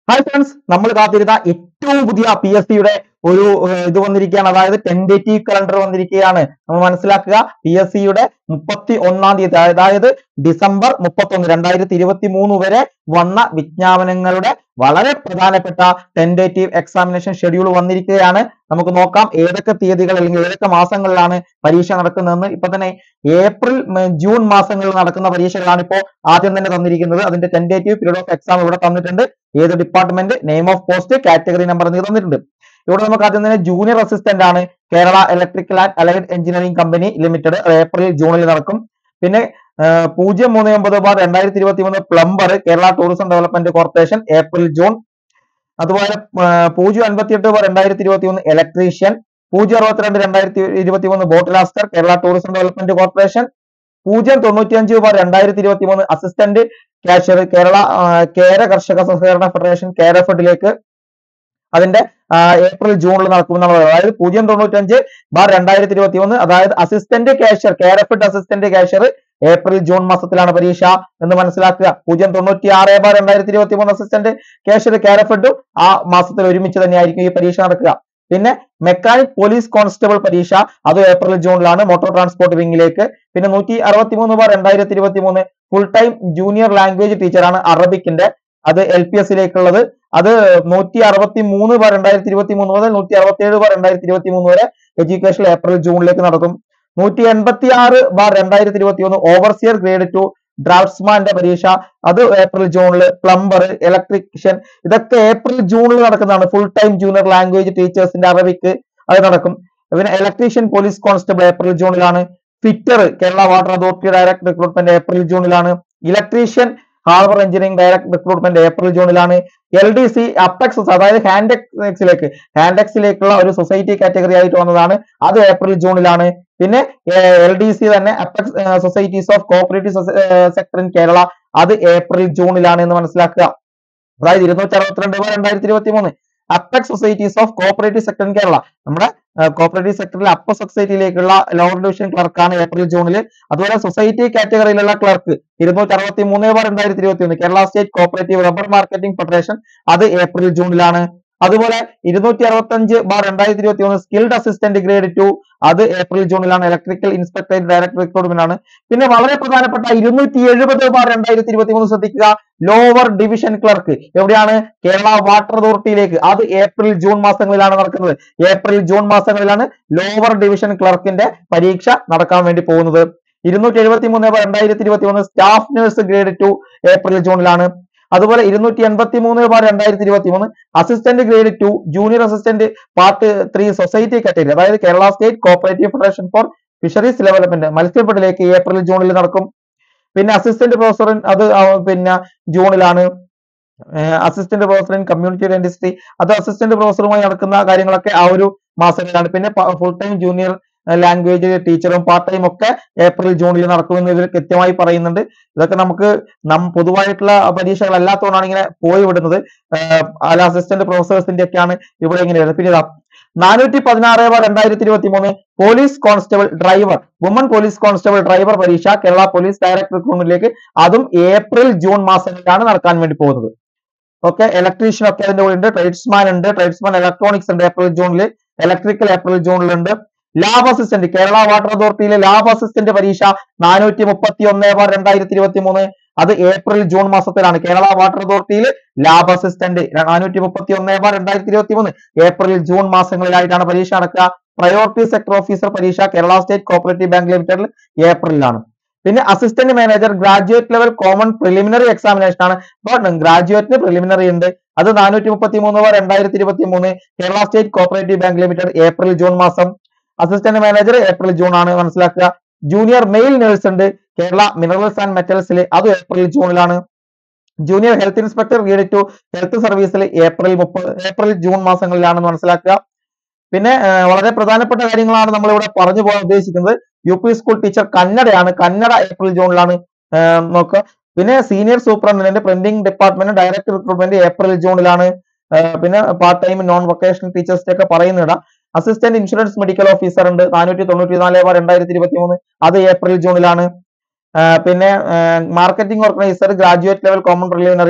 Hi friends നമ്മൾ കാത്തിരുന്ന ഏറ്റവും പുതിയ പി എസ് സിയുടെ ഒരു ഏർ, ഇത് വന്നിരിക്കുകയാണ് അതായത് ടെൻഡേറ്റീവ് കലണ്ടർ വന്നിരിക്കുകയാണ് നമ്മൾ മനസ്സിലാക്കുക പി എസ് സിയുടെ മുപ്പത്തി ഒന്നാം തീയതി അതായത് ഡിസംബർ മുപ്പത്തൊന്ന് രണ്ടായിരത്തി ഇരുപത്തി മൂന്ന് വരെ വന്ന വിജ്ഞാപനങ്ങളുടെ വളരെ പ്രധാനപ്പെട്ട ടെൻഡേറ്റീവ് എക്സാമിനേഷൻ ഷെഡ്യൂൾ വന്നിരിക്കുകയാണ് നമുക്ക് നോക്കാം ഏതൊക്കെ തീയതികൾ അല്ലെങ്കിൽ ഏതൊക്കെ മാസങ്ങളിലാണ് പരീക്ഷ നടക്കുന്നതെന്ന് ഇപ്പൊ തന്നെ ഏപ്രിൽ മെയ്, ജൂൺ മാസങ്ങളിൽ നടക്കുന്ന പരീക്ഷകളാണ് ഇപ്പോൾ ആദ്യം തന്നെ തന്നിരിക്കുന്നത് അതിന്റെ ടെൻഡേറ്റീവ് പീരീഡ് ഓഫ് എക്സാം ഇവിടെ തന്നിട്ടുണ്ട് ഏത് department name of post category number എന്നിവ തന്നിട്ടുണ്ട് ഇവിടെ നമുക്ക് ആദ്യം തന്നെ ജൂനിയർ അസിസ്റ്റന്റ് ആണ് Kerala electrical and allied engineering company limited അത് ഏപ്രിൽ ജൂണിൽ നടക്കും പിന്നെ ആഹ് പൂജ്യം മൂന്ന് ഒമ്പത് ബാർ രണ്ടായിരത്തി ഇരുപത്തി മൂന്ന് plumber Kerala tourism development corporation April June അതുപോലെ ആഹ് പൂജ്യം അൻപത്തി എട്ട് ബാർ രണ്ടായിരത്തി ഇരുപത്തി മൂന്ന് ഇലക്ട്രീഷ്യൻ പൂജ്യം അറുപത്തിരണ്ട് രണ്ടായിരത്തി ഇരുപത്തി മൂന്ന് ബോട്ടിലാസ്റ്റർ കേരള ടൂറിസം ഡെവലപ്മെന്റ് കോർപ്പറേഷൻ പൂജ്യം തൊണ്ണൂറ്റി അഞ്ച് ബാർ രണ്ടായിരത്തി ഇരുപത്തി മൂന്ന് അസിസ്റ്റന്റ് കാഷ്യർ കേരള ആഹ് കേര കർഷക സഹകരണ ഫെഡറേഷൻ കേരഫെഡിലേക്ക് അതിന്റെ ആഹ് ഏപ്രിൽ ജൂണിൽ നടക്കുമെന്നാണ് പറയുന്നത് അതായത് പൂജ്യം തൊണ്ണൂറ്റഞ്ച് ബാർ രണ്ടായിരത്തി ഇരുപത്തി ഒന്ന് അതായത് assistant cashier Kerafed assistant cashier April June മാസത്തിലാണ് പരീക്ഷ എന്ന് മനസ്സിലാക്കുക പൂജ്യം തൊണ്ണൂറ്റി ആറ് ബാർ രണ്ടായിരത്തി ഇരുപത്തി മൂന്ന് അസിസ്റ്റന്റ് കാഷ്യർ കേരഫെഡും ആ മാസത്തിൽ ഒരുമിച്ച് തന്നെയായിരിക്കും ഈ പരീക്ഷ നടക്കുക പിന്നെ മെക്കാനിക് പോലീസ് കോൺസ്റ്റബിൾ പരീക്ഷ അത് ഏപ്രിൽ ജൂണിലാണ് മോട്ടോർ ട്രാൻസ്പോർട്ട് വിങ്ങിലേക്ക് പിന്നെ നൂറ്റി അറുപത്തി മൂന്ന് ബാർ രണ്ടായിരത്തി ഇരുപത്തി മൂന്ന് ഫുൾ ടൈം ജൂനിയർ ലാംഗ്വേജ് ടീച്ചറാണ് അറബിക്കിന്റെ അത് എൽ പി എസിലേക്കുള്ളത് അത് നൂറ്റി അറുപത്തി മൂന്ന് ബാർ രണ്ടായിരത്തി ഇരുപത്തി മൂന്ന് മുതൽ നൂറ്റി അറുപത്തി ഏഴ് ബാർ രണ്ടായിരത്തി ഇരുപത്തി മൂന്ന് വരെ എഡ്യൂക്കേഷൻ ഏപ്രിൽ ജൂണിലേക്ക് നടക്കും നൂറ്റി എൺപത്തി ആറ് ബാർ രണ്ടായിരത്തി ഇരുപത്തി ഒന്ന് ഓവർസിയർ ഗ്രേഡ് ടു ഡ്രാഫ്റ്റ്സ്മാന്റെ പരീക്ഷ അത് ഏപ്രിൽ ജൂണിൽ പ്ലംബർ ഇലക്ട്രീഷ്യൻ ഇതൊക്കെ ഏപ്രിൽ ജൂണിൽ നടക്കുന്നതാണ് ഫുൾ ടൈം ജൂനിയർ ലാംഗ്വേജ് ടീച്ചേഴ്സിന്റെ അറബിക്ക് അത് നടക്കും പിന്നെ ഇലക്ട്രീഷ്യൻ പോലീസ് കോൺസ്റ്റബിൾ ഏപ്രിൽ ജൂണിലാണ് fitter Kerala water authority direct recruitment April ജൂണിലാണ് electrician harbour engineering direct recruitment April ജൂണിലാണ് എൽ ഡി സി അപ്പെക്സ് അതായത് ഹാൻഡെക്സിലേക്ക് ഹാൻഡെക്സിലേക്കുള്ള ഒരു സൊസൈറ്റി കാറ്റഗറി ആയിട്ട് വന്നതാണ് അത് ഏപ്രിൽ ജൂണിലാണ് പിന്നെ എൽ ഡി സി തന്നെ apex societies of cooperative sector in Kerala അത് ഏപ്രിൽ ജൂണിലാണ് എന്ന് മനസ്സിലാക്കുക അതായത് ഇരുന്നൂറ്റി അറുപത്തിരണ്ട് രണ്ടായിരത്തി ഇരുപത്തി മൂന്ന് apex societies of cooperative sector in Kerala നമ്മുടെ കോപ്പറേറ്റീവ് സെക്ടറിലെ അപ്പർ സൊസൈറ്റിയിലേക്കുള്ള ലോവർ ഡിവിഷൻ ക്ലർക്കാണ് ഏപ്രിൽ ജൂണിൽ അതുപോലെ സൊസൈറ്റി കാറ്റഗറിയിലുള്ള ക്ലർക്ക് ഇരുന്നൂറ്റി അറുപത്തി മൂന്ന് ബാർ രണ്ടായിരത്തി ഇരുപത്തി ഒന്ന് Kerala state cooperative rubber marketing federation അത് ഏപ്രിൽ ജൂണിലാണ് അതുപോലെ ഇരുന്നൂറ്റി അറുപത്തി അഞ്ച് ബാർ രണ്ടായിരത്തി ഇരുപത്തി ഒന്ന് സ്കിൽഡ് അസിസ്റ്റന്റ് ഗ്രേഡ് ടു അത് ഏപ്രിൽ ജൂണിലാണ് ഇലക്ട്രിക്കൽ ഇൻസ്പെക്ടറേറ്റ് ഡയറക്ടർ റിക്രൂട്ട്മെന്റ് ആണ് പിന്നെ വളരെ പ്രധാനപ്പെട്ട ഇരുന്നൂറ്റി എഴുപത് ബാർ രണ്ടായിരത്തി ഇരുപത്തി മൂന്ന് ശ്രദ്ധിക്കുക ലോവർ ഡിവിഷൻ ക്ലർക്ക് എവിടെയാണ് കേരള വാട്ടർ അതോറിറ്റിയിലേക്ക് അത് ഏപ്രിൽ ജൂൺ മാസങ്ങളിലാണ് നടക്കുന്നത് ഏപ്രിൽ ജൂൺ മാസങ്ങളിലാണ് ലോവർ ഡിവിഷൻ ക്ലർക്കിന്റെ പരീക്ഷ നടക്കാൻ വേണ്ടി പോകുന്നത് ഇരുന്നൂറ്റി എഴുപത്തി മൂന്ന് ബാർ രണ്ടായിരത്തി ഇരുപത്തി മൂന്ന് staff nurse grade two April ജൂണിലാണ് അതുപോലെ ഇരുന്നൂറ്റി എൺപത്തി മൂന്ന് ബാർ രണ്ടായിരത്തി ഇരുപത്തി മൂന്ന് assistant grade two junior assistant part three society category അതായത് Kerala state cooperative federation for fisheries development മത്സ്യഫെഡിലേക്ക് ഏപ്രിൽ ജൂണിൽ നടക്കും പിന്നെ അസിസ്റ്റന്റ് പ്രൊഫസർ അത് ആ, പിന്നെ ജൂണിലാണ് assistant professor in community dentistry അത് അസിസ്റ്റന്റ് പ്രൊഫസറുമായി നടക്കുന്ന കാര്യങ്ങളൊക്കെ ആ ഒരു മാസങ്ങളിലാണ് പിന്നെ ഫുൾ ടൈം ജൂനിയർ ലാംഗ്വേജ് ടീച്ചറും പാർട്ട് ടൈം ഒക്കെ ഏപ്രിൽ ജൂണിൽ നടക്കുമെന്ന് ഇതിൽ കൃത്യമായി പറയുന്നുണ്ട് ഇതൊക്കെ നമുക്ക് നം പൊതുവായിട്ടുള്ള പരീക്ഷകൾ അല്ലാത്തതുകൊണ്ടാണ് ഇങ്ങനെ പോയി വിടുന്നത് അല്ല അസിസ്റ്റന്റ് പ്രൊഫസേഴ്സിന്റെ ഒക്കെയാണ് ഇവിടെ ഇങ്ങനെ വരുന്നത് പിന്നെ ഇതാ നാനൂറ്റി പതിനാറ് ബാർ രണ്ടായിരത്തി ഇരുപത്തി മൂന്ന് police constable driver woman police constable driver പരീക്ഷ കേരള പോലീസ് ഡയറക്ട് റിക്രൂട്ട്മെന്റിലേക്ക് അതും ഏപ്രിൽ ജൂൺ മാസങ്ങളിലാണ് നടക്കാൻ വേണ്ടി പോകുന്നത് ഓക്കെ ഇലക്ട്രീഷ്യൻ ഒക്കെ അതിന്റെ കൂടെ ഉണ്ട് ട്രേഡ്സ്മാൻ ഉണ്ട് ട്രേഡ്സ്മാൻ ഇലക്ട്രോണിക്സ് ഉണ്ട് ഏപ്രിൽ ജൂണിൽ ഇലക്ട്രിക്കൽ ഏപ്രിൽ ജൂണിലുണ്ട് ലാബ് അസിസ്റ്റന്റ് കേരള വാട്ടർ അതോറിറ്റിയിലെ ലാബ് അസിസ്റ്റന്റ് പരീക്ഷ നാനൂറ്റി മുപ്പത്തി ഒന്ന് ബാർ രണ്ടായിരത്തി ഇരുപത്തി മൂന്ന് അത് ഏപ്രിൽ ജൂൺ മാസത്തിലാണ് കേരള വാട്ടർ അതോറിറ്റിയിൽ ലാബ് അസിസ്റ്റന്റ് നാനൂറ്റി മുപ്പത്തി ഒന്ന് ബാർ രണ്ടായിരത്തി ഇരുപത്തി മൂന്ന് ഏപ്രിൽ ജൂൺ മാസങ്ങളിലായിട്ടാണ് പരീക്ഷ നടക്കുക പ്രയോറിറ്റി സെക്ടർ ഓഫീസർ പരീക്ഷ കേരള സ്റ്റേറ്റ് കോപ്പറേറ്റീവ് ബാങ്ക് ലിമിറ്റഡിൽ ഏപ്രിലാണ് പിന്നെ assistant manager graduate level common preliminary examination ആണ് അപ്പോൾ ഗ്രാജുവേറ്റിന് പ്രിലിമിനറി ഉണ്ട് അത് നാനൂറ്റി മുപ്പത്തി മൂന്ന് ബാർ രണ്ടായിരത്തി ഇരുപത്തി മൂന്ന് Kerala state cooperative bank limited April June മാസം അസിസ്റ്റന്റ് മാനേജർ ഏപ്രിൽ ജൂൺ ആണ് മനസ്സിലാക്കുക ജൂനിയർ മെയിൽ നേഴ്സ് ഉണ്ട് കേരള മിനറൽസ് ആൻഡ് മെറ്റൽസിൽ അത് ഏപ്രിൽ ജൂണിലാണ് junior health inspector grade two health സർവീസിൽ ഏപ്രിൽ മുപ്പത് ഏപ്രിൽ ജൂൺ മാസങ്ങളിലാണെന്ന് മനസ്സിലാക്കുക പിന്നെ ആ, വളരെ പ്രധാനപ്പെട്ട കാര്യങ്ങളാണ് നമ്മൾ ഇവിടെ പറഞ്ഞു പോകാൻ ഉദ്ദേശിക്കുന്നത് യു പി സ്കൂൾ ടീച്ചർ കന്നഡയാണ് കന്നഡ ഏപ്രിൽ ജൂണിലാണ് ആ, നോക്കുക പിന്നെ senior superintendent printing department direct recruitment April ജൂണിലാണ് ആ, പിന്നെ പാർട്ട് ടൈം നോൺ വൊക്കേഷണൽ ടീച്ചേഴ്സിന്റെ ഒക്കെ പറയുന്നിട അസിസ്റ്റന്റ് ഇൻഷുറൻസ് മെഡിക്കൽ ഓഫീസർ ഉണ്ട് നാനൂറ്റി തൊണ്ണൂറ്റി നാല് രണ്ടായിരത്തി ഇരുപത്തി മൂന്ന് അത് ഏപ്രിൽ ജൂണിലാണ് ആ, പിന്നെ marketing organiser graduate level common preliminary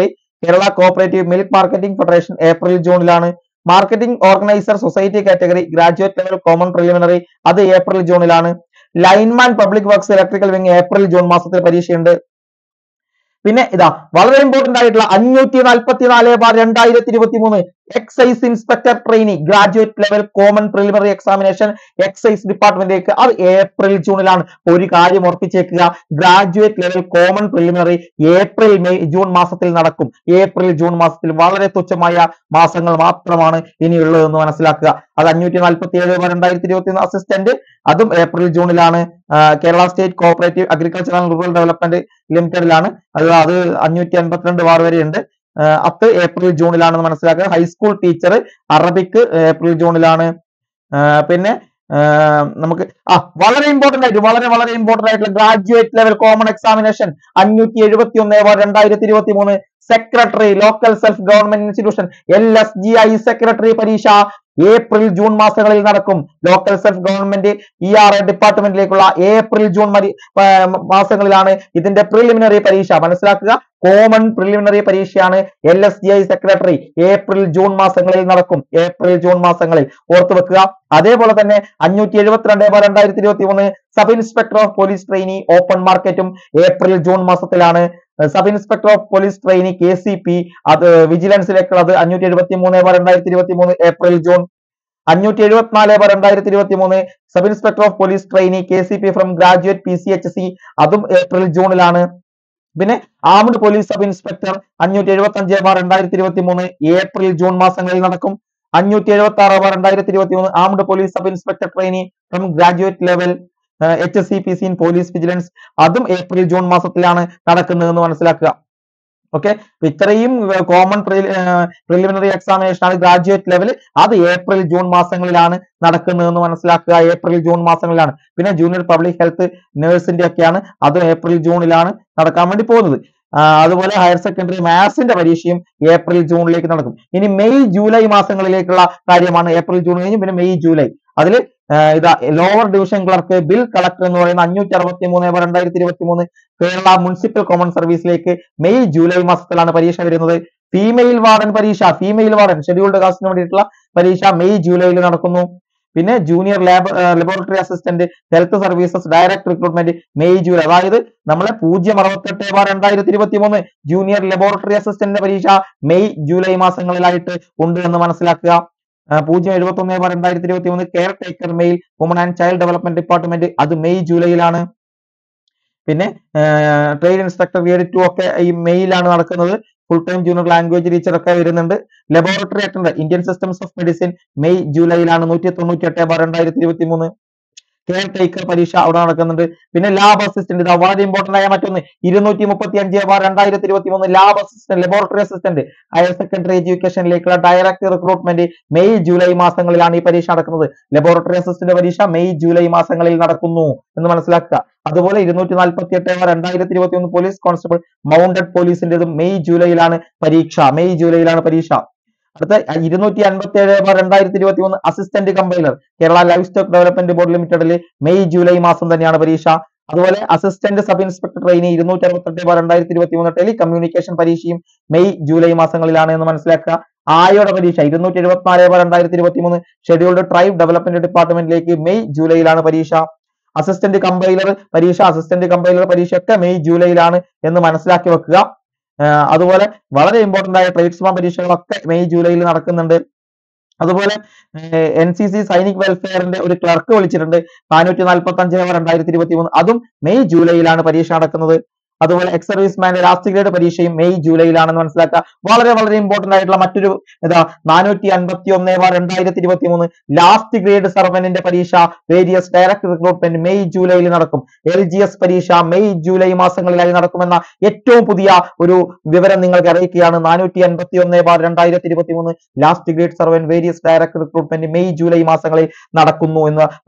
Kerala cooperative milk marketing federation April ജൂണിലാണ് marketing organiser society category graduate level common preliminary അത് ഏപ്രിൽ ജൂണിലാണ് lineman public works electrical wing April June മാസത്തിൽ പരീക്ഷയുണ്ട് പിന്നെ ഇതാ വളരെ ഇമ്പോർട്ടന്റ് ആയിട്ടുള്ള അഞ്ഞൂറ്റി നാൽപ്പത്തി നാല് ബാർ രണ്ടായിരത്തി ഇരുപത്തി മൂന്ന് excise inspector trainee graduate level common preliminary examination excise ഡിപ്പാർട്ട്മെന്റിലേക്ക് അത് ഏപ്രിൽ ജൂണിലാണ് ഒരു കാര്യം ഉറപ്പിച്ചേക്കുക graduate level common preliminary April May June മാസത്തിൽ നടക്കും ഏപ്രിൽ ജൂൺ മാസത്തിൽ വളരെ തുച്ഛമായ മാസങ്ങൾ മാത്രമാണ് ഇനിയുള്ളതെന്ന് മനസ്സിലാക്കുക അത് അഞ്ഞൂറ്റി നാൽപ്പത്തി ഏഴ് രണ്ടായിരത്തി ഇരുപത്തി ഒന്ന് അസിസ്റ്റന്റ് അതും ഏപ്രിൽ ജൂണിലാണ് ആ, Kerala state cooperative agriculture and rural development ലിമിറ്റഡിലാണ് അത് അത് അഞ്ഞൂറ്റി അൻപത്തിരണ്ട് വാർ വരെയുണ്ട് ആ, അത് ഏപ്രിൽ ജൂണിലാണെന്ന് മനസ്സിലാക്കുക ഹൈസ്കൂൾ ടീച്ചർ അറബിക്ക് ഏപ്രിൽ ജൂണിലാണ് ആ, പിന്നെ ആ, നമുക്ക് ആ വളരെ ഇമ്പോർട്ടന്റ് ആയിട്ട് വളരെ വളരെ ഇമ്പോർട്ടന്റ് ആയിട്ടുള്ള ഗ്രാജുവേറ്റ് ലെവൽ കോമൺ എക്സാമിനേഷൻ അഞ്ഞൂറ്റി എഴുപത്തി ഒന്ന് രണ്ടായിരത്തി ഇരുപത്തി മൂന്ന് secretary local self government institution L S G I secretary പരീക്ഷ ഏപ്രിൽ ജൂൺ മാസങ്ങളിൽ നടക്കും local self government E R A ഡിപ്പാർട്ട്മെന്റിലേക്കുള്ള ഏപ്രിൽ ജൂൺ മരി ആ, മാസങ്ങളിലാണ് ഇതിന്റെ പ്രിലിമിനറി പരീക്ഷ മനസ്സിലാക്കുക കോമൺ പ്രിലിമിനറി പരീക്ഷയാണ് L S G I secretary April June മാസങ്ങളിൽ നടക്കും ഏപ്രിൽ ജൂൺ മാസങ്ങളിൽ ഓർത്തു വെക്കുക അതേപോലെ തന്നെ അഞ്ഞൂറ്റി എഴുപത്തിരണ്ട് രണ്ടായിരത്തി ഇരുപത്തി മൂന്ന് sub inspector of police trainee open മാർക്കറ്റും ഏപ്രിൽ ജൂൺ മാസത്തിലാണ് sub inspector of police trainee K C P അത് വിജിലൻസിലേക്കുള്ളത് അഞ്ഞൂറ്റി എഴുപത്തി മൂന്ന് രണ്ടായിരത്തി ഇരുപത്തി മൂന്ന് ഏപ്രിൽ ജൂൺ അഞ്ഞൂറ്റി എഴുപത്തിനാല് രണ്ടായിരത്തി ഇരുപത്തി മൂന്ന് sub inspector of police trainee K C P from graduate P C H C അതും ഏപ്രിൽ ജൂണിലാണ് പിന്നെ ആംഡ് പോലീസ് സബ് ഇൻസ്പെക്ടർ അഞ്ഞൂറ്റി എഴുപത്തി അഞ്ച് ബാർ രണ്ടായിരത്തി ഇരുപത്തി മൂന്ന് ഏപ്രിൽ ജൂൺ മാസങ്ങളിൽ നടക്കും അഞ്ഞൂറ്റി എഴുപത്തി ആറ് ബാർ രണ്ടായിരത്തി ഇരുപത്തി മൂന്ന് armed police sub inspector trainee from graduate level H S C P C in police vigilance അതും ഏപ്രിൽ ജൂൺ മാസത്തിലാണ് നടക്കുന്നതെന്ന് മനസ്സിലാക്കുക ഓക്കെ ഇത്രയും കോമൺ പ്രിലിമിനറി എക്സാമിനേഷൻ ആണ് ഗ്രാജുവേറ്റ് ലെവൽ അത് ഏപ്രിൽ ജൂൺ മാസങ്ങളിലാണ് നടക്കുന്നതെന്ന് മനസ്സിലാക്കുക ഏപ്രിൽ ജൂൺ മാസങ്ങളിലാണ് പിന്നെ ജൂനിയർ പബ്ലിക് ഹെൽത്ത് നഴ്സിന്റെ ഒക്കെയാണ് അതും ഏപ്രിൽ ജൂണിലാണ് നടക്കാൻ വേണ്ടി പോകുന്നത് ആ, അതുപോലെ ഹയർ സെക്കൻഡറി മാത്സിന്റെ പരീക്ഷയും ഏപ്രിൽ ജൂണിലേക്ക് നടക്കും ഇനി മെയ് ജൂലൈ മാസങ്ങളിലേക്കുള്ള കാര്യമാണ് ഏപ്രിൽ ജൂൺ കഴിഞ്ഞ് പിന്നെ മെയ് ജൂലൈ അതിൽ ഇതാ lower division clerk bill collector എന്ന് പറയുന്ന അഞ്ഞൂറ്റി അറുപത്തി മൂന്ന് രണ്ടായിരത്തി ഇരുപത്തി മൂന്ന് കേരള മുനിസിപ്പൽ കോമൺ സർവീസിലേക്ക് മെയ് ജൂലൈ മാസത്തിലാണ് പരീക്ഷ വരുന്നത് ഫീമെയിൽ വാർഡൻ പരീക്ഷ ഫീമെയിൽ വാർഡൻ ഷെഡ്യൂൾഡ് കാസ്റ്റിന് വേണ്ടിയിട്ടുള്ള പരീക്ഷ മെയ് ജൂലൈയിൽ നടക്കുന്നു പിന്നെ junior lab laboratory assistant health services direct recruitment May July അതായത് നമ്മളെ പൂജ്യം അറുപത്തെട്ട് ബാർ രണ്ടായിരത്തി ഇരുപത്തി മൂന്ന് ജൂനിയർ ലബോറട്ടറി അസിസ്റ്റന്റ് പരീക്ഷ മെയ് ജൂലൈ മാസങ്ങളിലായിട്ട് ഉണ്ട് എന്ന് മനസ്സിലാക്കുക ആ, പൂജ്യം എഴുപത്തി ഒന്ന് ബാർ രണ്ടായിരത്തി ഇരുപത്തി മൂന്ന് caretaker male woman and child development department അത് മെയ് ജൂലൈയിലാണ് പിന്നെ ട്രേഡ് ഇൻസ്ട്രക്ടർ ഗ്രേഡ് ടു ഒക്കെ ഈ മെയിലാണ് നടക്കുന്നത് full time junior language teacher ഒക്കെ വരുന്നുണ്ട് laboratory attender Indian systems of medicine May ജൂലൈയിലാണ് നൂറ്റി തൊണ്ണൂറ്റി എട്ട് ബാർ രണ്ടായിരത്തി ഇരുപത്തി മൂന്ന് കെയർ ടേക്കർ പരീക്ഷ അവിടെ നടക്കുന്നുണ്ട് പിന്നെ ലാബ് അസിസ്റ്റന്റ് ഇതാ വളരെ ഇമ്പോർട്ടന്റ് ആയ മറ്റൊന്ന് ഇരുന്നൂറ്റി മുപ്പത്തി അഞ്ച് ബാർ രണ്ടായിരത്തി ഇരുപത്തി മൂന്ന് lab assistant laboratory assistant higher secondary എഡ്യൂക്കേഷനിലേക്കുള്ള ഡയറക്ട് റിക്രൂട്ട്മെന്റ് മെയ് ജൂലൈ മാസങ്ങളിലാണ് ഈ പരീക്ഷ നടക്കുന്നത് ലബോറട്ടറി അസിസ്റ്റന്റ് പരീക്ഷ മെയ് ജൂലൈ മാസങ്ങളിൽ നടക്കുന്നു എന്ന് മനസ്സിലാക്കുക അതുപോലെ ഇരുന്നൂറ്റി നാൽപ്പത്തി എട്ട് രണ്ടായിരത്തി ഇരുപത്തി ഒന്ന് പോലീസ് കോൺസ്റ്റബിൾ മൗണ്ടഡ് പോലീസിന്റേതും മെയ് ജൂലൈയിലാണ് പരീക്ഷ മെയ് ജൂലൈയിലാണ് പരീക്ഷ അടുത്ത ഇരുന്നൂറ്റി അൻപത്തി ഏഴ് രണ്ടായിരത്തി ഇരുപത്തി മൂന്ന് assistant compiler Kerala livestock development board ലിമിറ്റഡിൽ മെയ് ജൂലൈ മാസം തന്നെയാണ് പരീക്ഷ അതുപോലെ അസിസ്റ്റന്റ് സബ് ഇൻസ്പെക്ടർ ട്രെയിനി ഇരുന്നൂറ്റി അറുപത്തെട്ട് രണ്ടായിരത്തി ഇരുപത്തി മൂന്ന് ടെലി കമ്മ്യൂണിക്കേഷൻ പരീക്ഷയും മെയ് ജൂലൈ മാസങ്ങളിലാണ് എന്ന് മനസ്സിലാക്കുക ആയോടെ പരീക്ഷ ഇരുന്നൂറ്റി എഴുപത്തിനാല് രണ്ടായിരത്തി ഇരുപത്തി മൂന്ന് ഷെഡ്യൂൾഡ് ട്രൈബ് ഡെവലപ്മെന്റ് ഡിപ്പാർട്ട്മെന്റിലേക്ക് മെയ് ജൂലൈയിലാണ് പരീക്ഷ അസിസ്റ്റന്റ് കമ്പൈലർ പരീക്ഷ അസിസ്റ്റന്റ് കമ്പൈലർ പരീക്ഷ ഒക്കെ മെയ് ജൂലൈയിലാണ് എന്ന് മനസ്സിലാക്കി വെക്കുക ആ, അതുപോലെ വളരെ ഇമ്പോർട്ടന്റ് ആയ ട്രേഡ്സ്മാൻ പരീക്ഷകളൊക്കെ മെയ് ജൂലൈയിൽ നടക്കുന്നുണ്ട് അതുപോലെ എൻ സി സി സൈനിക് വെൽഫെയറിന്റെ ഒരു ക്ലർക്ക് വിളിച്ചിട്ടുണ്ട് നാനൂറ്റി നാൽപ്പത്തി അഞ്ച് രണ്ടായിരത്തി ഇരുപത്തി മൂന്ന് അതും മെയ് ജൂലൈയിലാണ് പരീക്ഷ നടക്കുന്നത് അതുപോലെ എക്സ് സർവീസ്മാന്റെ ലാസ്റ്റ് ഗ്രേഡ് പരീക്ഷയും മെയ് ജൂലൈയിലാണെന്ന് മനസ്സിലാക്കുക വളരെ വളരെ ഇമ്പോർട്ടന്റ് ആയിട്ടുള്ള മറ്റൊരു ഇതാ നാനൂറ്റി അൻപത്തി ഒന്ന് രണ്ടായിരത്തി ഇരുപത്തി മൂന്ന് ലാസ്റ്റ് ഗ്രേഡ് സർവന്റിന്റെ പരീക്ഷ വേരിയസ് ഡയറക്ട് റിക്രൂട്ട്മെന്റ് മെയ് ജൂലൈയിൽ നടക്കും എൽ ജി എസ് പരീക്ഷ മെയ് ജൂലൈ മാസങ്ങളിലായി നടക്കുമെന്ന ഏറ്റവും പുതിയ ഒരു വിവരം നിങ്ങൾക്ക് അറിയിക്കുകയാണ് നാനൂറ്റി അൻപത്തി ഒന്ന് ബാർ രണ്ടായിരത്തി ഇരുപത്തി മൂന്ന് last grade servant various direct recruitment May July മാസങ്ങളിൽ നടക്കുന്നു എന്ന്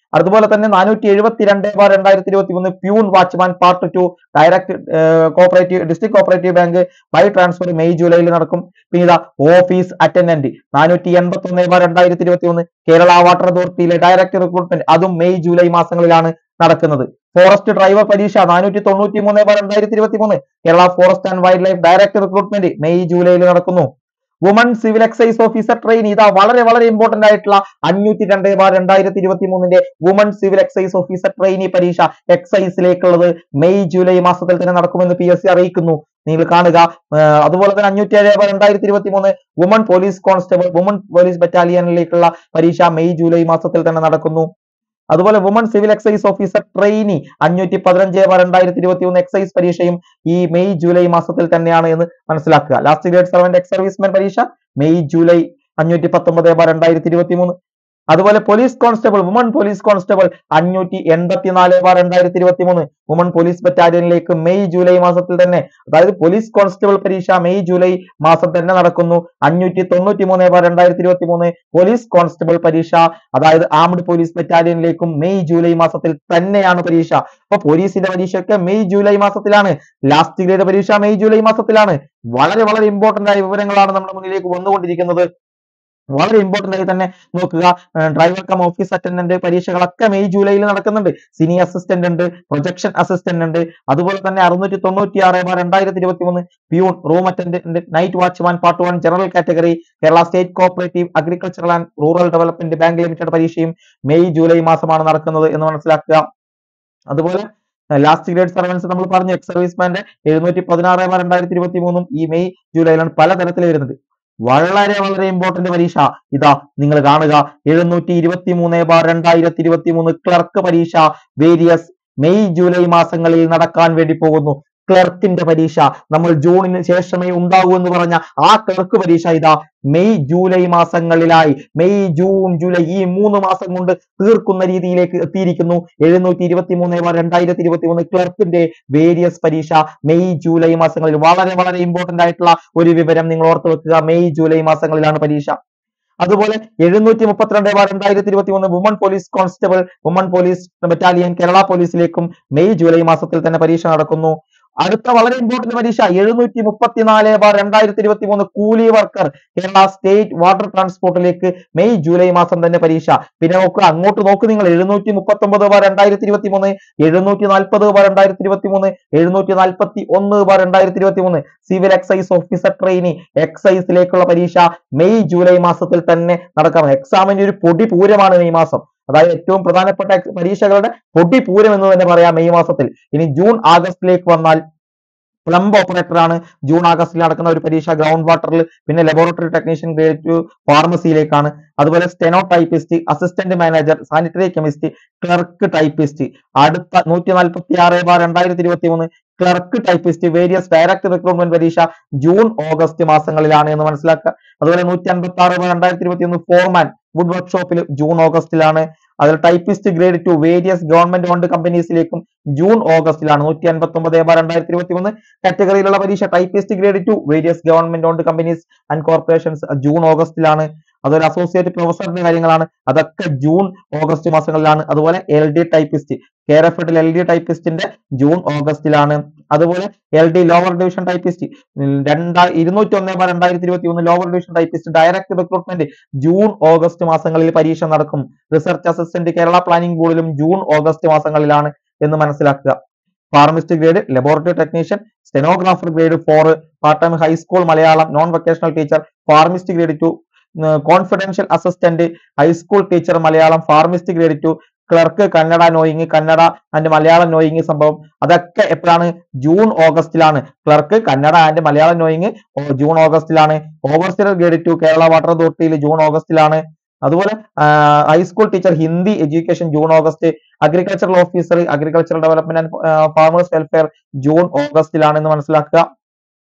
അതുപോലെ തന്നെ നാനൂറ്റി എഴുപത്തി രണ്ട് ബാർ രണ്ടായിരത്തി ഇരുപത്തി മൂന്ന് peon watchman part two direct cooperative district cooperative bank by transfer May ജൂലൈയിൽ നടക്കും പിന്നെ ഇതാ ഓഫീസ് അറ്റൻഡന്റ് നാനൂറ്റി എൺപത്തി ഒന്ന് ബാർ രണ്ടായിരത്തി ഇരുപത്തി ഒന്ന് കേരള വാട്ടർ അതോറിറ്റിയിലെ ഡയറക്ട് റിക്രൂട്ട്മെന്റ് അതും മെയ് ജൂലൈ മാസങ്ങളിലാണ് നടക്കുന്നത് ഫോറസ്റ്റ് ഡ്രൈവർ പരീക്ഷ നാനൂറ്റി തൊണ്ണൂറ്റി മൂന്ന് ബാർ രണ്ടായിരത്തി ഇരുപത്തി മൂന്ന് Kerala forest and wildlife direct recruitment May ജൂലൈയിൽ നടക്കുന്നു woman civil excise officer train ഇതാ വളരെ വളരെ ഇമ്പോർട്ടന്റ് ആയിട്ടുള്ള അഞ്ഞൂറ്റി രണ്ട് ബാർ രണ്ടായിരത്തി ഇരുപത്തി മൂന്നിന്റെ woman civil excise officer trainee പരീക്ഷ എക്സൈസിലേക്കുള്ളത് മെയ് ജൂലൈ മാസത്തിൽ തന്നെ നടക്കുമെന്ന് പി എസ് സി അറിയിക്കുന്നു നിങ്ങൾ കാണുക ആ, അതുപോലെ തന്നെ അഞ്ഞൂറ്റി ഏഴ് ബാർ രണ്ടായിരത്തി ഇരുപത്തി മൂന്ന് woman police constable woman police ബറ്റാലിയനിലേക്കുള്ള പരീക്ഷ മെയ് ജൂലൈ മാസത്തിൽ തന്നെ നടക്കുന്നു അതുപോലെ woman civil excise officer trainee അഞ്ഞൂറ്റി പതിനഞ്ച് ബാർ രണ്ടായിരത്തി ഇരുപത്തി മൂന്ന് എക്സൈസ് പരീക്ഷയും ഈ മെയ് ജൂലൈ മാസത്തിൽ തന്നെയാണ് എന്ന് മനസ്സിലാക്കുക last grade servant ex serviceman പരീക്ഷ മെയ് ജൂലൈ അഞ്ഞൂറ്റി പത്തൊമ്പത് ബാർ രണ്ടായിരത്തി ഇരുപത്തി മൂന്ന് അതുപോലെ police constable woman police constable അഞ്ഞൂറ്റി എൺപത്തിനാല് ബാർ രണ്ടായിരത്തി ഇരുപത്തി മൂന്ന് വുമൺ പോലീസ് ബറ്റാലിയനിലേക്ക് മെയ് ജൂലൈ മാസത്തിൽ തന്നെ അതായത് പോലീസ് കോൺസ്റ്റബിൾ പരീക്ഷ മെയ് ജൂലൈ മാസം തന്നെ നടക്കുന്നു അഞ്ഞൂറ്റി തൊണ്ണൂറ്റി മൂന്ന് ബാർ രണ്ടായിരത്തി ഇരുപത്തി മൂന്ന് പോലീസ് കോൺസ്റ്റബിൾ പരീക്ഷ അതായത് ആംഡ് പോലീസ് ബറ്റാലിയനിലേക്കും മെയ് ജൂലൈ മാസത്തിൽ തന്നെയാണ് പരീക്ഷ അപ്പൊ പോലീസിന്റെ പരീക്ഷയൊക്കെ മെയ് ജൂലൈ മാസത്തിലാണ് ലാസ്റ്റ് ഗ്രേഡ് പരീക്ഷ മെയ് ജൂലൈ മാസത്തിലാണ് വളരെ വളരെ ഇമ്പോർട്ടന്റ് ആയ വിവരങ്ങളാണ് നമ്മുടെ മുന്നിലേക്ക് വന്നുകൊണ്ടിരിക്കുന്നത് വളരെ ഇമ്പോർട്ടന്റ് ആയി തന്നെ നോക്കുക ഡ്രൈവർ കം ഓഫീസ് അറ്റൻഡന്റ് പരീക്ഷകളൊക്കെ മെയ് ജൂലൈയിൽ നടക്കുന്നുണ്ട് സിനി അസിസ്റ്റന്റ് ഉണ്ട് പ്രൊജക്ഷൻ അസിസ്റ്റന്റ് ഉണ്ട് അതുപോലെ തന്നെ അറുന്നൂറ്റി തൊണ്ണൂറ്റി ആറ് ബാർ രണ്ടായിരത്തി ഇരുപത്തി മൂന്ന് peon room attendant night watchman part one general category Kerala state cooperative agricultural and rural development bank limited പരീക്ഷയും മെയ് ജൂലൈ മാസമാണ് നടക്കുന്നത് എന്ന് മനസ്സിലാക്കുക അതുപോലെ ലാസ്റ്റ് ഗ്രേഡ് സർവൻസ് നമ്മൾ പറഞ്ഞു എക്സ് സർവീസ്മാന്റെ എഴുന്നൂറ്റി പതിനാറ് ബാർ രണ്ടായിരത്തി ഇരുപത്തി മൂന്നും ഈ മെയ് ജൂലൈയിലാണ് പല തരത്തിൽ വരുന്നത് വളരെ വളരെ ഇമ്പോർട്ടന്റ് പരീക്ഷ ഇതാ നിങ്ങൾ കാണുക എഴുന്നൂറ്റി ഇരുപത്തി മൂന്ന് ബാർ രണ്ടായിരത്തി ഇരുപത്തി മൂന്ന് ക്ലർക്ക് പരീക്ഷ വേരിയസ് മെയ് ജൂലൈ മാസങ്ങളിൽ നടക്കാൻ വേണ്ടി പോകുന്നു ക്ലർക്കിന്റെ പരീക്ഷ നമ്മൾ ജൂണിന് ശേഷമേ ഉണ്ടാവൂ എന്ന് പറഞ്ഞ ആ ക്ലർക്ക് പരീക്ഷ ഇതാ മെയ് ജൂലൈ മാസങ്ങളിലായി മെയ് ജൂൺ ജൂലൈ ഈ മൂന്ന് മാസം കൊണ്ട് തീർക്കുന്ന രീതിയിലേക്ക് എത്തിയിരിക്കുന്നു എഴുന്നൂറ്റി ഇരുപത്തി മൂന്ന് ബാർ രണ്ടായിരത്തി ഇരുപത്തി മൂന്ന് ക്ലർക്കിന്റെ വേരിയസ് പരീക്ഷ മെയ് ജൂലൈ മാസങ്ങളിൽ വളരെ വളരെ ഇമ്പോർട്ടന്റ് ആയിട്ടുള്ള ഒരു വിവരം നിങ്ങൾ ഓർത്ത് വെക്കുക മെയ് ജൂലൈ മാസങ്ങളിലാണ് പരീക്ഷ അതുപോലെ എഴുന്നൂറ്റി മുപ്പത്തിരണ്ട് ബാർ രണ്ടായിരത്തി ഇരുപത്തി മൂന്ന് woman police constable woman police battalion Kerala പോലീസിലേക്കും മെയ് ജൂലൈ മാസത്തിൽ തന്നെ പരീക്ഷ നടക്കുന്നു അടുത്ത വളരെ ഇമ്പോർട്ടന്റ് പരീക്ഷ എഴുന്നൂറ്റി മുപ്പത്തിനാല് ബാർ രണ്ടായിരത്തി ഇരുപത്തി മൂന്ന് കൂലി വർക്കർ കേരള സ്റ്റേറ്റ് വാട്ടർ ട്രാൻസ്പോർട്ടിലേക്ക് മെയ് ജൂലൈ മാസം തന്നെ പരീക്ഷ പിന്നെ നോക്കുക അങ്ങോട്ട് നോക്ക് നിങ്ങൾ എഴുന്നൂറ്റി മുപ്പത്തി ഒമ്പത് ബാർ രണ്ടായിരത്തി ഇരുപത്തി മൂന്ന് എഴുന്നൂറ്റി നാൽപ്പത് ബാർ രണ്ടായിരത്തി ഇരുപത്തി മൂന്ന് എഴുന്നൂറ്റി നാൽപ്പത്തി ഒന്ന് ബാർ രണ്ടായിരത്തി ഇരുപത്തി മൂന്ന് സിവിൽ എക്സൈസ് ഓഫീസർ ട്രെയിനി എക്സൈസിലേക്കുള്ള പരീക്ഷ മെയ് ജൂലൈ മാസത്തിൽ തന്നെ നടക്കാം എക്സാമിന്റെ ഒരു പൊടി പൂരമാണ് മെയ് മാസം അതായത് ഏറ്റവും പ്രധാനപ്പെട്ട ex- പരീക്ഷകളുടെ പൊടി പൂരം എന്ന് തന്നെ പറയാം മെയ് മാസത്തിൽ ഇനി ജൂൺ ആഗസ്റ്റിലേക്ക് വന്നാൽ പ്ലംബ് ഓപ്പറേറ്റർ ആണ് ജൂൺ ആഗസ്റ്റിൽ നടക്കുന്ന ഒരു പരീക്ഷ ഗ്രൗണ്ട് വാട്ടറിൽ പിന്നെ ലബോറട്ടറി ടെക്നീഷ്യൻ ഗ്രേഡ് ടു ഫാർമസിയിലേക്കാണ് അതുപോലെ steno typist assistant manager sanitary chemist clerk typist അടുത്ത നൂറ്റി നാൽപ്പത്തി ആറ് ബാർ രണ്ടായിരത്തി ഇരുപത്തി മൂന്ന് clerk typist various direct recruitment പരീക്ഷ ജൂൺ ഓഗസ്റ്റ് മാസങ്ങളിലാണ് എന്ന് മനസ്സിലാക്കുക അതുപോലെ നൂറ്റി അൻപത്തി ആറ് ബാർ രണ്ടായിരത്തി ഇരുപത്തി ഒന്ന് ഫോർമാൻ വുഡ് വർക്ക്ഷോപ്പിൽ ജൂൺ ഓഗസ്റ്റിലാണ് അതിൽ typist grade two various government owned കമ്പനീസിലേക്കും ജൂൺ ഓഗസ്റ്റിലാണ് നൂറ്റി അൻപത്തി ഒമ്പത് ബാർ രണ്ടായിരത്തി ഇരുപത്തി മൂന്ന് കാറ്റഗറിയിലുള്ള പരീക്ഷ typist grade two various government owned companies and corporations June ഓഗസ്റ്റിലാണ് അതൊരു അസോസിയേറ്റ് പ്രൊഫസറിന്റെ കാര്യങ്ങളാണ് അതൊക്കെ ജൂൺ ഓഗസ്റ്റ് മാസങ്ങളിലാണ് അതുപോലെ L D typist care F L D ടൈപ്പിസ്റ്റിന്റെ ജൂൺ ഓഗസ്റ്റിലാണ് അതുപോലെ L D lower division typist രണ്ടാ ഇരുന്നൂറ്റി ഒന്ന് ബാർ രണ്ടായിരത്തി ഇരുപത്തി ഒന്ന് lower division typist direct recruitment June August മാസങ്ങളിൽ പരീക്ഷ നടക്കും റിസർച്ച് അസിസ്റ്റന്റ് കേരള പ്ലാനിംഗ് ബോർഡിലും ജൂൺ ഓഗസ്റ്റ് മാസങ്ങളിലാണ് എന്ന് മനസ്സിലാക്കുക pharmacist grade laboratory technician stenographer grade four part time high school Malayalam non vocational teacher pharmacist grade two confidential assistant high school teacher Malayalam pharmacist grade two clerk Kannada knowing Kannada and Malayalam knowing സംഭവം അതൊക്കെ എപ്പോഴാണ് June ഓഗസ്റ്റിലാണ് clerk Kannada and Malayalam knowing June ഓഗസ്റ്റിലാണ് overseer grade two Kerala water അതോറിറ്റിയിൽ June ഓഗസ്റ്റിലാണ് അതുപോലെ high school teacher Hindi education June August agricultural officer agricultural development and farmers welfare June ഓഗസ്റ്റിലാണ് എന്ന് മനസ്സിലാക്കുക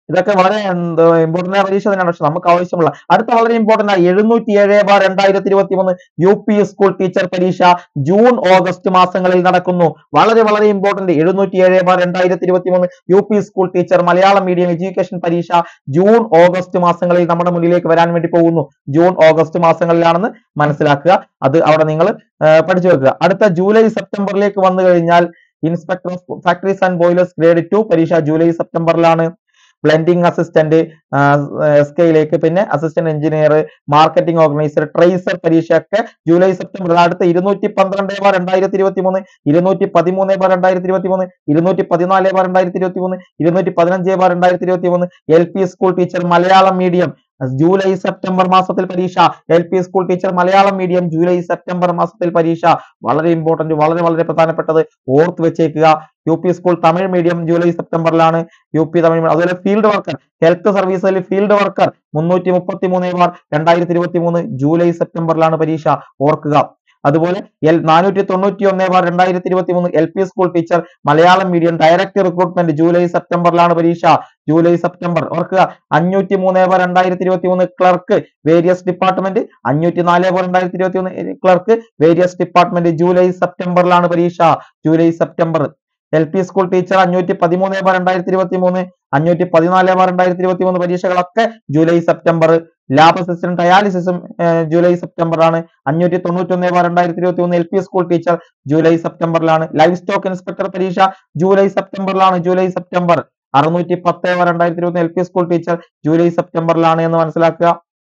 ഇതൊക്കെ വളരെ ഇമ്പോർട്ടന്റ് ആയ പരീക്ഷ തന്നെയാണ് പക്ഷെ നമുക്ക് ആവശ്യമുള്ള അടുത്ത വളരെ ഇമ്പോർട്ടന്റ് ആയ എഴുന്നൂറ്റി ഏഴ് ബാർ രണ്ടായിരത്തി ഇരുപത്തി മൂന്ന് യു പി സ്കൂൾ ടീച്ചർ പരീക്ഷ ജൂൺ ഓഗസ്റ്റ് മാസങ്ങളിൽ നടക്കുന്നു വളരെ വളരെ ഇമ്പോർട്ടന്റ് എഴുന്നൂറ്റി ഏഴ് ബാർ രണ്ടായിരത്തി ഇരുപത്തി മൂന്ന് U P school teacher Malayalam medium education പരീക്ഷ ജൂൺ ഓഗസ്റ്റ് മാസങ്ങളിൽ നമ്മുടെ മുന്നിലേക്ക് വരാൻ വേണ്ടി പോകുന്നു ജൂൺ ഓഗസ്റ്റ് മാസങ്ങളിലാണെന്ന് മനസ്സിലാക്കുക അത് അവിടെ നിങ്ങൾ പഠിച്ചു വെക്കുക അടുത്ത ജൂലൈ സെപ്റ്റംബറിലേക്ക് വന്നു കഴിഞ്ഞാൽ inspector of factories and boilers grade two പരീക്ഷ ജൂലൈ സെപ്റ്റംബറിലാണ് ബ്ലെൻഡിംഗ് അസിസ്റ്റന്റ് എസ് കെയിലേക്ക് പിന്നെ assistant engineer marketing organiser tracer പരീക്ഷയൊക്കെ ജൂലൈ സെപ്റ്റംബർ അടുത്ത ഇരുന്നൂറ്റി പന്ത്രണ്ട് ബാർ രണ്ടായിരത്തി ഇരുപത്തി മൂന്ന് ഇരുന്നൂറ്റി പതിമൂന്ന് ബാർ രണ്ടായിരത്തി ഇരുപത്തി മൂന്ന് ഇരുന്നൂറ്റി പതിനാല് ബാർ രണ്ടായിരത്തി ഇരുപത്തി മൂന്ന് ഇരുന്നൂറ്റി പതിനഞ്ച് ബാർ രണ്ടായിരത്തി ഇരുപത്തി മൂന്ന് L P school teacher Malayalam medium July September മാസത്തിൽ പരീക്ഷ L P school teacher Malayalam medium July September മാസത്തിൽ പരീക്ഷ വളരെ ഇമ്പോർട്ടന്റ് വളരെ വളരെ പ്രധാനപ്പെട്ടത് ഓർത്ത് വെച്ചേക്കുക U P school Tamil medium July സെപ്റ്റംബറിലാണ് യു പി തമിഴ് medium. അതുപോലെ ഫീൽഡ് വർക്കർ ഹെൽത്ത് സർവീസിൽ ഫീൽഡ് വർക്കർ മുന്നൂറ്റി മുപ്പത്തി മൂന്ന് ബാർ രണ്ടായിരത്തി ഇരുപത്തി മൂന്ന് ജൂലൈ സെപ്റ്റംബറിലാണ് പരീക്ഷ ഓർക്കുക അതുപോലെ എൽ നാനൂറ്റി തൊണ്ണൂറ്റി ഒന്ന് ബാർ രണ്ടായിരത്തി ഇരുപത്തി മൂന്ന് L P school teacher Malayalam medium direct recruitment July സെപ്റ്റംബറിലാണ് പരീക്ഷ ജൂലൈ സെപ്റ്റംബർ ഓർക്കുക അഞ്ഞൂറ്റി മൂന്ന് ബാർ രണ്ടായിരത്തി ഇരുപത്തി മൂന്ന് ക്ലർക്ക് വേരിയസ് ഡിപ്പാർട്ട്മെന്റ് അഞ്ഞൂറ്റി നാല് ബാർ രണ്ടായിരത്തി ഇരുപത്തി മൂന്ന് ക്ലർക്ക് വേരിയസ് ഡിപ്പാർട്ട്മെന്റ് ജൂലൈ സെപ്റ്റംബറിലാണ് പരീക്ഷ July September L P school teacher അഞ്ഞൂറ്റി പതിമൂന്ന് ബാർ രണ്ടായിരത്തി ഇരുപത്തി മൂന്ന് അഞ്ഞൂറ്റി പതിനാല് ബാർ രണ്ടായിരത്തി ഇരുപത്തി മൂന്ന് പരീക്ഷകളൊക്കെ ജൂലൈ സെപ്റ്റംബർ ലാബ് അസിസ്റ്റന്റ് ഡയാലിസിസും ജൂലൈ സെപ്റ്റംബർ ആണ് അഞ്ഞൂറ്റി തൊണ്ണൂറ്റി ഒന്ന് ബാർ രണ്ടായിരത്തി ഇരുപത്തി മൂന്ന് L P school teacher July സെപ്റ്റംബറിലാണ് ലൈഫ് സ്റ്റോക്ക് ഇൻസ്പെക്ടർ പരീക്ഷ ജൂലൈ സെപ്റ്റംബറിലാണ് ജൂലൈ സെപ്റ്റംബർ അറുന്നൂറ്റി പത്ത് ബാർ രണ്ടായിരത്തി ഇരുപത്തി L P school teacher July സെപ്റ്റംബറിലാണ് എന്ന് മനസ്സിലാക്കുക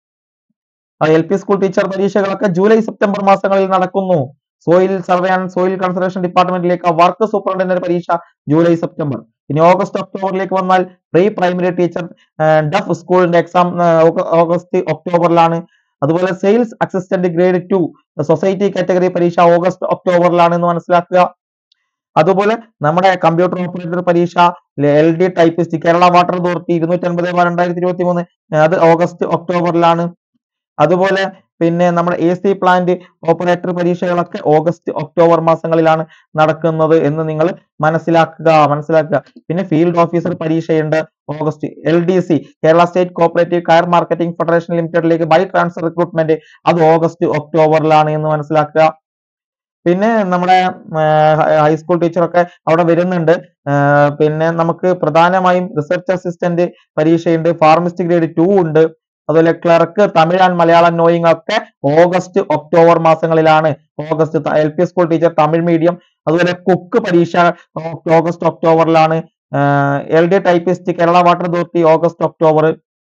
എൽ പി സ്കൂൾ ടീച്ചർ പരീക്ഷകളൊക്കെ ജൂലൈ സെപ്റ്റംബർ മാസങ്ങളിൽ നടക്കുന്നു soil survey and soil conservation ഡിപ്പാർട്ട്മെന്റിലേക്ക് വർക്ക് സൂപ്രണ്ടിന്റെ പരീക്ഷ ജൂലൈ സെപ്റ്റംബർ ഇനി ഓഗസ്റ്റ് ഒക്ടോബറിലേക്ക് വന്നാൽ പ്രീ പ്രൈമറി ടീച്ചർ ഡഫ് സ്കൂളിന്റെ എക്സാം ഓഗസ്റ്റ് ഒക്ടോബറിലാണ് അതുപോലെ sales assistant grade two society category പരീക്ഷ ഓഗസ്റ്റ് ഒക്ടോബറിലാണ് എന്ന് മനസ്സിലാക്കുക അതുപോലെ നമ്മുടെ കമ്പ്യൂട്ടർ ഓപ്പറേറ്റർ പരീക്ഷ L D typist Kerala water authority ഇരുന്നൂറ്റി അൻപത് രണ്ടായിരത്തി ഇരുപത്തി മൂന്ന് അത് ഓഗസ്റ്റ് ഒക്ടോബറിലാണ് അതുപോലെ പിന്നെ നമ്മുടെ എ സി പ്ലാന്റ് ഓപ്പറേറ്റർ പരീക്ഷകളൊക്കെ ഓഗസ്റ്റ് ഒക്ടോബർ മാസങ്ങളിലാണ് നടക്കുന്നത് എന്ന് നിങ്ങൾ മനസ്സിലാക്കുക മനസ്സിലാക്കുക പിന്നെ ഫീൽഡ് ഓഫീസർ പരീക്ഷയുണ്ട് August L D C Kerala state cooperative coir marketing federation ലിമിറ്റഡിലേക്ക് ബൈ ട്രാൻസ്ഫർ റിക്രൂട്ട്മെന്റ് അത് ഓഗസ്റ്റ് ഒക്ടോബറിലാണ് എന്ന് മനസ്സിലാക്കുക പിന്നെ നമ്മുടെ ഹൈസ്കൂൾ ടീച്ചറൊക്കെ അവിടെ വരുന്നുണ്ട് ആഹ് പിന്നെ നമുക്ക് പ്രധാനമായും റിസർച്ച് അസിസ്റ്റന്റ് പരീക്ഷയുണ്ട് ഫാർമസിസ്റ്റ് ഗ്രേഡ് ടു ഉണ്ട് അതുപോലെ clerk Tamil and Malayalam knowing ഒക്കെ ഓഗസ്റ്റ് ഒക്ടോബർ മാസങ്ങളിലാണ് August L P school teacher Tamil medium അതുപോലെ കുക്ക് പരീക്ഷ ഓ- ഓഗസ്റ്റ് ഒക്ടോബറിലാണ് L D typist Kerala water authority August October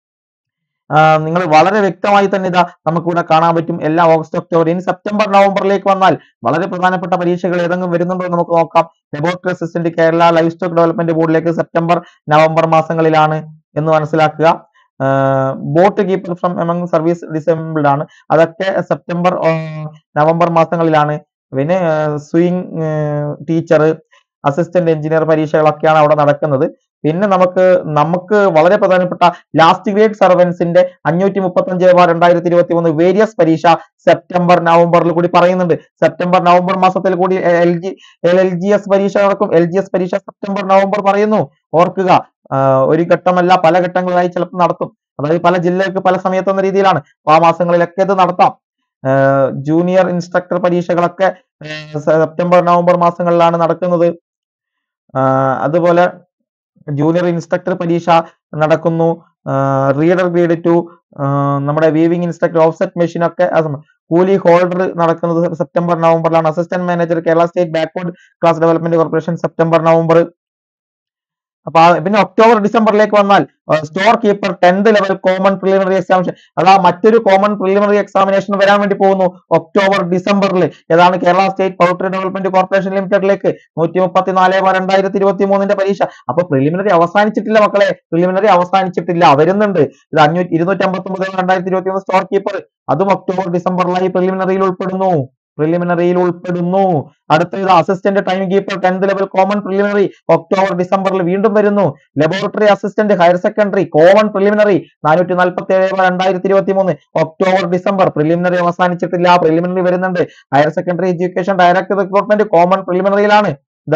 നിങ്ങൾ വളരെ വ്യക്തമായി തന്നെ ഇതാ നമുക്കിവിടെ കാണാൻ പറ്റും എല്ലാ ഓഗസ്റ്റ് ഒക്ടോബർ ഇനി സെപ്റ്റംബർ നവംബറിലേക്ക് വന്നാൽ വളരെ പ്രധാനപ്പെട്ട പരീക്ഷകൾ ഏതെങ്കിലും വരുന്നുണ്ടോ എന്ന് നമുക്ക് നോക്കാം laboratory assistant Kerala livestock development ബോർഡിലേക്ക് സെപ്റ്റംബർ നവംബർ മാസങ്ങളിലാണ് എന്ന് മനസ്സിലാക്കുക boat keeper from among service disabled ആണ് അതൊക്കെ സെപ്റ്റംബർ നവംബർ മാസങ്ങളിലാണ് പിന്നെ സ്വിങ് ടീച്ചർ അസിസ്റ്റന്റ് എഞ്ചിനീയർ പരീക്ഷകളൊക്കെയാണ് അവിടെ നടക്കുന്നത് പിന്നെ നമുക്ക് നമുക്ക് വളരെ പ്രധാനപ്പെട്ട ലാസ്റ്റ് ഗ്രേഡ് സർവൻസിന്റെ അഞ്ഞൂറ്റി മുപ്പത്തി അഞ്ച് ബാർ രണ്ടായിരത്തി ഇരുപത്തി മൂന്ന് വേരിയസ് പരീക്ഷ സെപ്റ്റംബർ നവംബറിൽ കൂടി പറയുന്നുണ്ട് സെപ്റ്റംബർ നവംബർ മാസത്തിൽ കൂടി L G L G S പരീക്ഷ നടക്കും എൽ ജി എസ് പരീക്ഷ സെപ്റ്റംബർ നവംബർ പറയുന്നു ഓർക്കുക ആഹ് ഒരു ഘട്ടമല്ല പല ഘട്ടങ്ങളായി ചിലപ്പോൾ നടത്തും അതായത് പല ജില്ലകൾക്ക് പല സമയത്ത് എന്ന രീതിയിലാണ് അപ്പൊ ആ മാസങ്ങളിലൊക്കെ ഇത് നടത്താം ജൂനിയർ ഇൻസ്ട്രക്ടർ പരീക്ഷകളൊക്കെ ആഹ് സെപ്റ്റംബർ നവംബർ മാസങ്ങളിലാണ് നടക്കുന്നത് ആഹ് അതുപോലെ ജൂനിയർ ഇൻസ്ട്രക്ടർ പരീക്ഷ നടക്കുന്നു റീഡർ ഗ്രേഡ് ടു നമ്മുടെ വീവിംഗ് ഇൻസ്ട്രക്ടർ ഓഫ്സെറ്റ് മെഷീൻ ഒക്കെ ആ സമയം കൂലി ഹോൾഡർ നടക്കുന്നത് സെപ്റ്റംബർ നവംബറിലാണ് assistant manager Kerala state backward class development corporation September November അപ്പൊ ആ- പിന്നെ ഒക്ടോബർ ഡിസംബറിലേക്ക് വന്നാൽ store keeper tenth level common preliminary examination അതാ മറ്റൊരു കോമൺ പ്രിലിമിനറി എക്സാമിനേഷൻ വരാൻ വേണ്ടി പോകുന്നു ഒക്ടോബർ ഡിസംബറിൽ ഏതാണ് Kerala state poultry development corporation ലിമിറ്റഡിലേക്ക് നൂറ്റി മുപ്പത്തി നാല് രണ്ടായിരത്തി ഇരുപത്തി മൂന്നിന്റെ പരീക്ഷ അപ്പൊ പ്രിലിമിനറി അവസാനിച്ചിട്ടില്ല മക്കളെ പ്രിലിമിനറി അവസാനിച്ചിട്ടില്ല വരുന്നുണ്ട് ഇത് അഞ്ഞൂറ്റി ഇരുന്നൂറ്റി അമ്പത്തി ഒമ്പത് രണ്ടായിരത്തി ഇരുപത്തി മൂന്ന് സ്റ്റോർ കീപ്പർ അതും ഒക്ടോബർ ഡിസംബറിലായി പ്രിലിമിനറിയിൽ ഉൾപ്പെടുന്നു പ്രിലിമിനറിയിൽ ഉൾപ്പെടുന്നു അടുത്തത് assistant time keeper tenth level common preliminary October ഡിസംബറിൽ വീണ്ടും വരുന്നു laboratory assistant higher secondary common preliminary നാനൂറ്റി നാൽപ്പത്തി ഏഴ് രണ്ടായിരത്തി ഇരുപത്തി മൂന്ന് ഒക്ടോബർ ഡിസംബർ പ്രിലിമിനറി അവസാനിച്ചിട്ടില്ല പ്രിലിമിനറി വരുന്നുണ്ട് higher secondary education director recruitment common പ്രിലിമിനറിയിലാണ് ഇതാ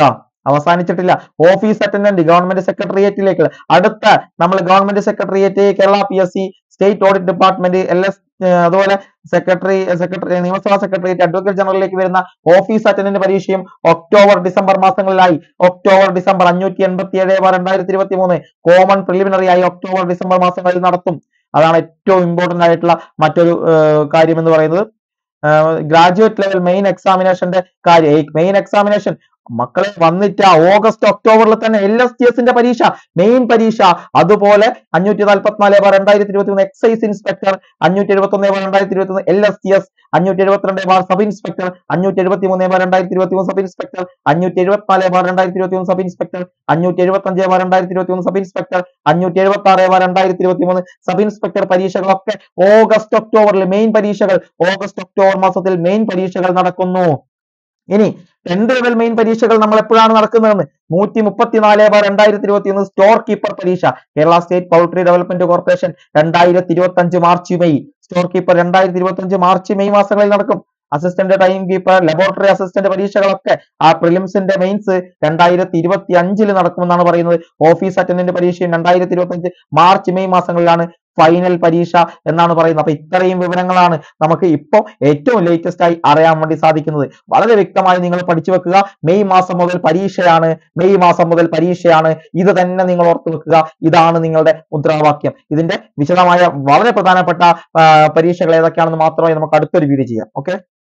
അവസാനിച്ചിട്ടില്ല ഓഫീസ് അറ്റൻഡന്റ് ഗവൺമെന്റ് സെക്രട്ടേറിയറ്റിലേക്ക് അടുത്ത നമ്മൾ government secretariat Kerala P S C state audit department L S അതുപോലെ സെക്രട്ടറി സെക്രട്ടറി നിയമസഭാ സെക്രട്ടേറിയറ്റ് അഡ്വക്കേറ്റ് ജനറലിലേക്ക് വരുന്ന ഓഫീസ് അറ്റൻഡന്റ് പരീക്ഷയും ഒക്ടോബർ ഡിസംബർ മാസങ്ങളിലായി ഒക്ടോബർ ഡിസംബർ അഞ്ഞൂറ്റി എൺപത്തി ഏഴ് രണ്ടായിരത്തി ഇരുപത്തി മൂന്ന് കോമൺ പ്രിലിമിനറി ആയി ഒക്ടോബർ ഡിസംബർ മാസങ്ങളിൽ നടത്തും അതാണ് ഏറ്റവും ഇമ്പോർട്ടന്റ് ആയിട്ടുള്ള മറ്റൊരു ഏർ കാര്യം എന്ന് പറയുന്നത് ഗ്രാജുവേറ്റ് ലെവൽ മെയിൻ എക്സാമിനേഷന്റെ കാര്യം മെയിൻ എക്സാമിനേഷൻ മക്കളെ വന്നിട്ട് ഓഗസ്റ്റ് ഒക്ടോബറിൽ തന്നെ എൽ എസ് ടി എസിന്റെ പരീക്ഷ മെയിൻ പരീക്ഷ അതുപോലെ അഞ്ഞൂറ്റി നാൽപ്പത്തിനാല് ബാർ രണ്ടായിരത്തി ഇരുപത്തി മൂന്ന് എക്സൈസ് ഇൻസ്പെക്ടർ അഞ്ഞൂറ്റി എഴുപത്തി ഒന്ന് ബാർ രണ്ടായിരത്തി ഇരുപത്തി മൂന്ന് എൽ എസ് ടി എസ് അഞ്ഞൂറ്റി എഴുപത്തിരണ്ട് ബാർ സബ് ഇൻസ്പെക്ടർ അഞ്ഞൂറ്റി എഴുപത്തി മൂന്ന് ബാർ രണ്ടായിരത്തി ഇരുപത്തി മൂന്ന് സബ് ഇൻസ്പെക്ടർ അഞ്ഞൂറ്റി എഴുപത്തിനാല് ബാർ രണ്ടായിരത്തി ഇരുപത്തി മൂന്ന് സബ് ഇൻസ്പെക്ടർ അഞ്ഞൂറ്റി എഴുപത്തി അഞ്ച് ബാർ രണ്ടായിരത്തി ഇരുപത്തി മൂന്ന് സബ് ഇൻസ്പെക്ടർ അഞ്ഞൂറ്റി എഴുപത്തി ആറ് ബാർ രണ്ടായിരത്തി ഇരുപത്തി മൂന്ന് സബ് ഇൻസ്പെക്ടർ പരീക്ഷകളൊക്കെ ഓഗസ്റ്റ് ഒക്ടോബറിൽ മെയിൻ പരീക്ഷകൾ ഓഗസ്റ്റ് ഒക്ടോബർ മാസത്തിൽ മെയിൻ പരീക്ഷകൾ നടക്കുന്നു ഇനി ടെൻത്ത് ലെവൽ മെയിൻ പരീക്ഷകൾ നമ്മൾ എപ്പോഴാണ് നടക്കുന്നതെന്ന് നൂറ്റി മുപ്പത്തിനാല് ബാർ രണ്ടായിരത്തി ഇരുപത്തി ഒന്ന് സ്റ്റോർ കീപ്പർ പരീക്ഷ Kerala state poultry development corporation രണ്ടായിരത്തി ഇരുപത്തി അഞ്ച് മാർച്ച് മെയ് സ്റ്റോർ കീപ്പർ രണ്ടായിരത്തി ഇരുപത്തി അഞ്ച് മാർച്ച് മെയ് മാസങ്ങളിൽ നടക്കും assistant time keeper laboratory assistant പരീക്ഷകളൊക്കെ ആ പ്രിലിംസിന്റെ മെയിൻസ് രണ്ടായിരത്തി ഇരുപത്തി അഞ്ചില് നടക്കുമെന്നാണ് പറയുന്നത് ഓഫീസ് അറ്റൻഡന്റ് പരീക്ഷയും രണ്ടായിരത്തി ഇരുപത്തി അഞ്ച് മാർച്ച് മെയ് മാസങ്ങളിലാണ് ഫൈനൽ പരീക്ഷ എന്നാണ് പറയുന്നത് അപ്പൊ ഇത്രയും വിവരങ്ങളാണ് നമുക്ക് ഇപ്പോൾ ഏറ്റവും ലേറ്റസ്റ്റ് ആയി അറിയാൻ വേണ്ടി സാധിക്കുന്നത് വളരെ വ്യക്തമായി നിങ്ങൾ പഠിച്ചു വെക്കുക മെയ് മാസം മുതൽ പരീക്ഷയാണ് മെയ് മാസം മുതൽ പരീക്ഷയാണ് ഇത് തന്നെ നിങ്ങൾ ഓർത്തു വെക്കുക ഇതാണ് നിങ്ങളുടെ മുദ്രാവാക്യം ഇതിന്റെ വിശദമായ വളരെ പ്രധാനപ്പെട്ട ആ, പരീക്ഷകൾ ഏതൊക്കെയാണെന്ന് മാത്രമായി നമുക്ക് അടുത്തൊരു വീഡിയോ ചെയ്യാം ഓക്കെ